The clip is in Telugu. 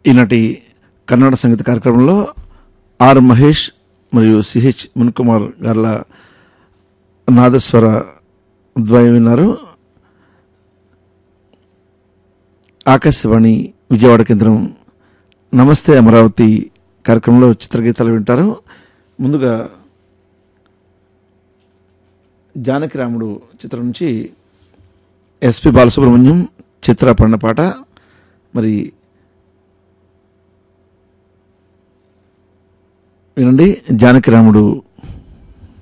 ఈనాటి కన్నడ సంగీత కార్యక్రమంలో ఆర్ మహేష్ మరియు సిహెచ్ మున్కుమార్ గార్ల నాదస్వర ద్వయం విన్నారు ఆకాశవాణి విజయవాడ కేంద్రం నమస్తే అమరావతి కార్యక్రమంలో చిత్రగీతాలు వింటారు ముందుగా జానకి రాముడు చిత్రం నుంచి ఎస్పి బాలసుబ్రహ్మణ్యం చిత్ర పడిన పాట మరి వినండి జానకి రాముడు